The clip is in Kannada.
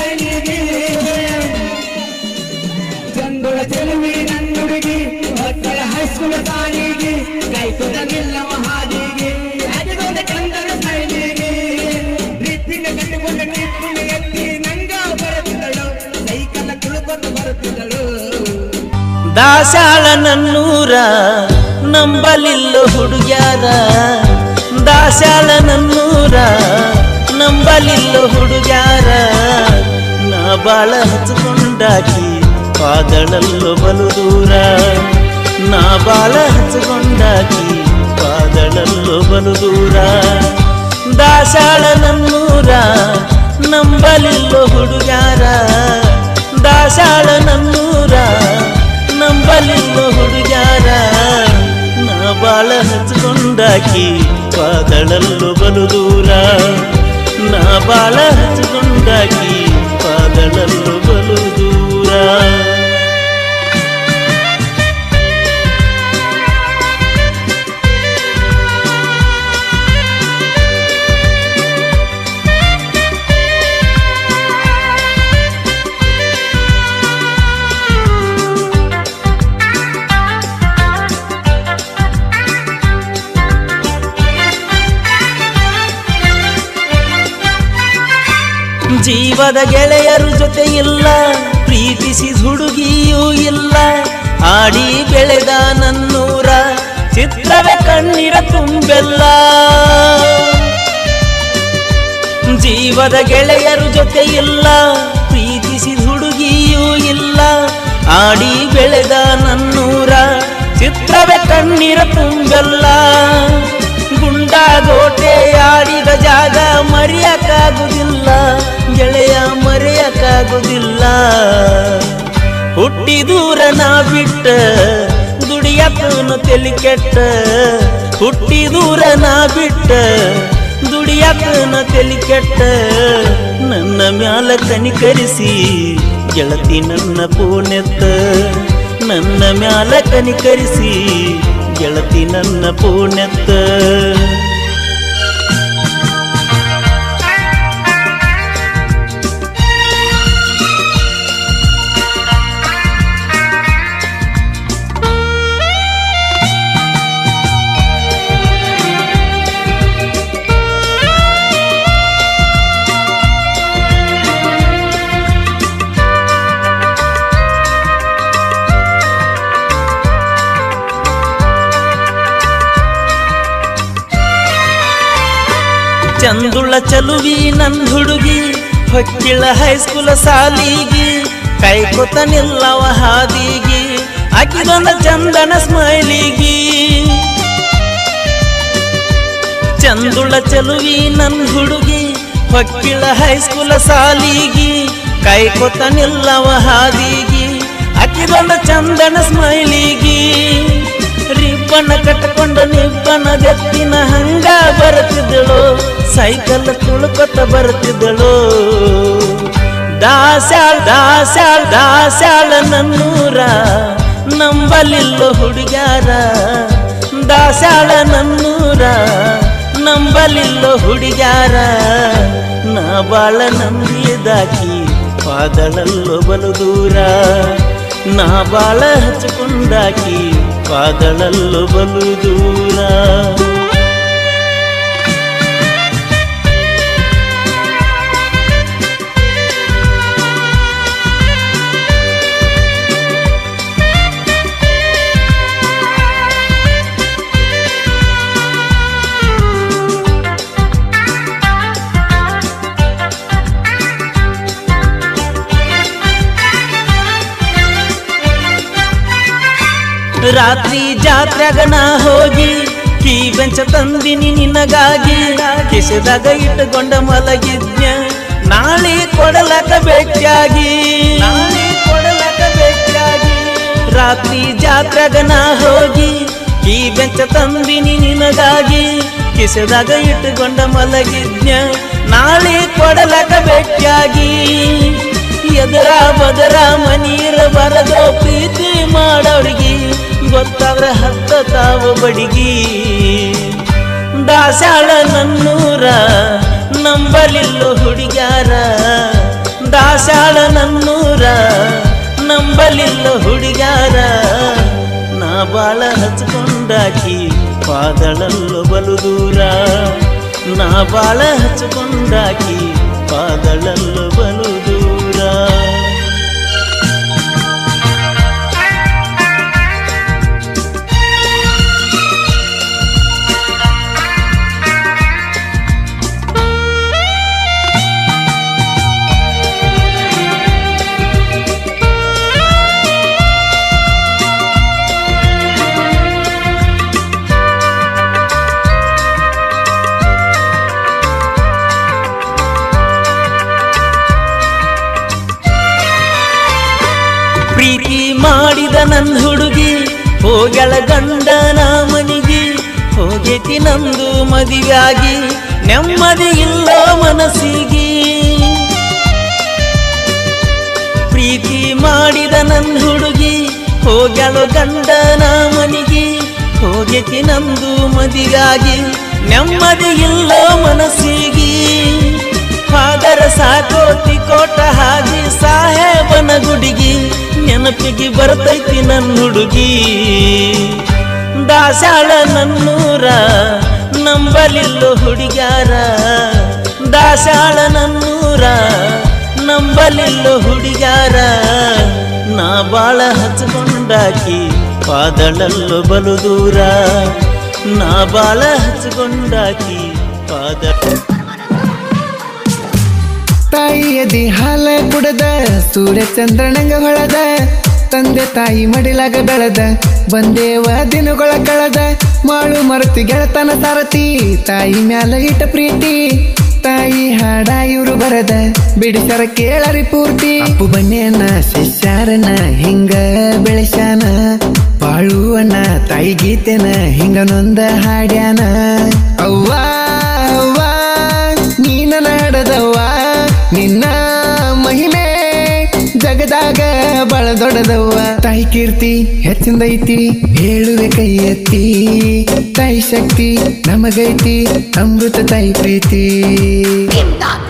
ಸೈನಿಗೆ ಗಂಗುಳ ಚೆಲುವಿ ನನ್ನುಡುಗಿ ಮಕ್ಕಳ ಹೈಸ್ಕೂಲ್ ಸಾಲಿಗೆ ಕೈಕುದ ನಿಲ್ಲವ ಹಾದಿಗೆ ಅದಿಗೊಂದು ಚಂದನ ಸೈನಿಗೆ ಪ್ರೀತಿನ ಕಂಡುಕೊಂಡ ನಿಪ್ಪುಣ ಎತ್ತಿ ನಂಗ ಬರುತ್ತಿದ್ದಳು ಸೈಕಲ್ ತುಳುಕೊಂಡು ಬರುತ್ತಿದ್ದಳು ದಾಸಾಳ ನನ್ನೂರ ನಂಬಲಿಲ್ಲ ಹುಡುಗ್ಯಾರ ದಾಸಾಳ ನನ್ನೂರ ನಂಬಲಿಲ್ಲ ಹುಡುಗ್ಯಾರ ನಾ ಬಾಳ ಹಚ್ಕೊಂಡಾಕಿ ಪಾದಳಲ್ಲೋ ಬಲು ದೂರ ನಾ ಬಾಳ ಹಚ್ಕೊಂಡಾಕಿ ಪಾದಳಲ್ಲೋ ಬಲು ದೂರ ದಾಸಾಳ ನನ್ನೂರ ನಂಬಲಿಲ್ಲ ಹುಡುಗ್ಯಾರ ದಾಸಾಳ ನನ್ನೂರ ನಂಬಲಿಲ್ಲ ಹುಡುಗ್ಯಾರ ನಾ ಬಾಳ ಹಚ್ಕೊಂಡಾಕಿ ಪಾದಳಲ್ಲೂ ಬಲು ದೂರ ನಾ ಬಾಳ ಹಚ್ಕೊಂಡಾಕಿ ಪಾದಳಲ್ಲೂ ಬಲು ದೂರ ಜೀವದ ಗೆಳೆಯರು ಜೊತೆ ಇಲ್ಲ ಪ್ರೀತಿಸಿದ ಹುಡುಗಿಯೂ ಇಲ್ಲ ಆಡಿ ಬೆಳೆದ ನನ್ನೂರ ಚಿತ್ರವೇ ಕಣ್ಣೀರ ತುಂಬೆಲ್ಲ ಜೀವದ ಗೆಳೆಯರು ಜೊತೆ ಇಲ್ಲ ಪ್ರೀತಿಸಿದ ಹುಡುಗಿಯೂ ಇಲ್ಲ ಆಡಿ ಬೆಳೆದ ನನ್ನೂರ ಚಿತ್ರವೇ ಕಣ್ಣೀರ ತುಂಬೆಲ್ಲ ಗುಂಡಾಗೋಟೆ ಆಡಿದ ಜಾಗ ಮರೆಯಕ್ಕಾಗುದಿಲ್ಲ ಗೆಳೆಯ ಮರೆಯಕ್ಕಾಗುದಿಲ್ಲ ಹುಟ್ಟಿ ದೂರ ನಾ ಬಿಟ್ಟ ದುಡಿಯಕ್ಕನು ತೆಲಿ ಕೆಟ್ಟ ಹುಟ್ಟಿ ದೂರ ನಾ ಬಿಟ್ಟ ದುಡಿಯಕ್ಕನ ತೆಲಿ ಕೆಟ್ಟ ನನ್ನ ಮ್ಯಾಲ ಕನಿಕರಿಸಿ ಗೆಳತಿ ನನ್ನ ಪೂನೆತ್ತ ನನ್ನ ಮ್ಯಾಲ ಕನಿಕರಿಸಿ ಗೆಳತಿ ನನ್ನ ಪೂನೆತ್ತ ಚಂದುಳ ಚಲುವಿ ನನ್ ಹುಡುಗಿ ಹೊಕ್ಕಿಳ ಹೈಸ್ಕೂಲ ಸಾಲಿಗಿ ಕೈಕೊತ ನಿಲ್ಲವ ಹಾದಿಗಿ ಆಕಿದೊಂದ ಚಂದನ ಸ್ಮೈಲಿಗಿ ಚಂದುಳ ಚಲುವಿ ನನ್ ಹುಡುಗಿ ಹೊಕ್ಕಿಳ ಹೈಸ್ಕೂಲ ಸಾಲಿಗಿ ಕೈಕೊತ ನಿಲ್ಲವ ಹಾದಿಗಿ ಆಕಿದೊಂದ ಚಂದನ ಸ್ಮೈಲಿಗಿ ರಿಬ್ಬನ ಕಟ್ಕೊಂಡು ನಿಬ್ಬನ ದೆತ್ತಿನ ಹಂಗ ಬರುತ್ತಿದ್ದಳು ಸೈಕಲ್ ತುಳುಕೊತ ಬರುತ್ತಿದ್ದಳು ದಾಸ್ಯಾಳ್ ದಾಸ್ಯಾಳ್ ದಾಸ್ಯಾಳ ನನ್ನೂರ ನಂಬಲಿಲ್ಲ ಹುಡುಗ್ಯಾರ ದಾಸ್ಯಾಳ ನನ್ನೂರ ನಂಬಲಿಲ್ಲ ಹುಡುಗ್ಯಾರ ನಾ ಬಾಳ ನಂಬಿದಾಕಿ ಪಾದಳಲ್ಲೋ ಬಲು ದೂರ ನಾ ಬಾಳ ಹಚ್ಕೊಂಡಾಕಿ ಪಾದಳಲ್ಲೋ ಬಲು ದೂರ ರಾತ್ರಿ ಜಾತ್ರೆಗ ನಾ ಹೋಗಿ ಕೀ ಬೆಂಚ ತಂದಿನಿ ನಿನಗಾಗಿ ಕಿಸೆದಾಗ ಇಟ್ಟುಕೊಂಡ ಮಲಗಿದ್ನ ನಾಳೆ ಕೊಡಲಕ ಭೇಟಿಯಾಗಿ ನಾಳೆ ಕೊಡಲಕ ಭೇಟಿಯಾಗಿ ರಾತ್ರಿ ಜಾತ್ರೆಗ ನಾ ಹೋಗಿ ಕೀ ಬೆಂಚ ತಂದಿನಿ ನಿನಗಾಗಿ ಕಿಸೆದಾಗ ಇಟ್ಟುಕೊಂಡ ಮಲಗಿದ್ನ ನಾಳೆ ಕೊಡಲಕ ಭೇಟಿಯಾಗಿ ಎದರ ಬದರ ಮನೀರ ಬರದೋ ಪ್ರೀತಿ ಮಾಡೋರಿಗೆ ಗೊತ್ತಾದ್ರ ಹತ್ತ ತಾವು ಬಡಿಗಿ ದಾಸಾಳ ನನ್ನೂರ ನಂಬಲಿಲ್ಲ ಹುಡುಗ್ಯಾರ ದಾಸಾಳ ನನ್ನೂರ ನಂಬಲಿಲ್ಲ ಹುಡುಗಾರ ನಾ ಬಾಳ ಹಚ್ಕೊಂಡಾಕಿ ಪಾದಳಲ್ಲು ಬಲು ದೂರ ನಾ ಬಾಳ ಹಚ್ಕೊಂಡಾಕಿ ಪಾದಳಲ್ಲು ಬಲು ದೂರ ಪ್ರೀತಿ ಮಾಡಿದ ನನ್ನ ಹುಡುಗಿ ಹೋಗಳ ಗಂಡನ ಮನಿಗೆ ಹೋಗೈತಿ ನಂದು ಮದುವೆಯಾಗಿ ನೆಮ್ಮದಿ ಇಲ್ಲ ಮನಸ್ಸಿಗೆ ಪ್ರೀತಿ ಮಾಡಿದ ನನ್ನ ಹುಡುಗಿ ಹೋಗ್ಯಾಳು ಗಂಡನ ಮನಿಗೆ ಹೋಗೈತಿ ನಂದು ಮದುವೆಯಾಗಿ ನೆಮ್ಮದಿ ಇಲ್ಲ ಮನಸ್ಸಿಗೆ ಫಾದರ ಸಾಕೋತಿ ಕೋಟ ಹಾದಿ ಸಾಹೇಬನ ಗುಡಿಗಿ ನೆನಪಿಗೆ ಬರ್ತೈತಿ ನನ್ನ ಹುಡುಗಿ ದಾಸಾಳ ನನ್ನೂರ ನಂಬಲಿಲ್ಲ ಹುಡುಗ್ಯಾರ ದಾಸಾಳ ನನ್ನೂರ ನಂಬಲಿಲ್ಲ ಹುಡುಗ್ಯಾರ ನಾ ಬಾಳ ಹಚ್ಕೊಂಡಾಕಿ ಪಾದಳಲ್ಲು ಬಲು ದೂರ ನಾ ಬಾಳ ಹಚ್ಕೊಂಡಾಕಿ ಪಾದ ತಾಯಿಯದಿ ಹಾಲ ಕುಡದ ಸೂರ್ಯ ಚಂದ್ರನಂಗ ಹೊಳದ ತಂದೆ ತಾಯಿ ಮಡಿಲಾಗ ಬೆಳೆದ ಬಂದೇವ ದಿನಗಳ ಕಳೆದ ಮಾಳು ಮರತಿ ಗೆಳತನ ಸಾರತಿ ತಾಯಿ ಮ್ಯಾಲ ಇಟ್ಟ ಪ್ರೀತಿ ತಾಯಿ ಹಾಡ ಇವ್ರು ಬರದ ಬಿಡಿಸರ ಕೇಳರಿ ಪೂರ್ತಿ ಅಪ್ಪು ಬನ್ನೇನ ಶಿಷ್ಯಾರನ ಹಿಂಗ ಬೆಳೆಸ್ಯಾನ ಬಾಳುವನ ತಾಯಿ ಗೀತೆನ ಹಿಂಗ ನೊಂದ ಹಾಡ್ಯಾನ ಅವ್ವ ಅವ್ವ ನೀನ ನಾಡದವ್ವ ನಿನ್ನ ಮಹಿಮೆ ಜಗದಾಗ ಬಳ ದೊಡ್ಡದವ್ವ ತಾಯಿ ಕೀರ್ತಿ ಹೆಚ್ಚಿಂದೈತಿ ಹೇಳುವೆ ಕೈ ಎತ್ತಿ ತಾಯಿ ಶಕ್ತಿ ನಮಗೈತಿ ಅಮೃತ ತಾಯಿ ಪ್ರೀತಿ Kim Dot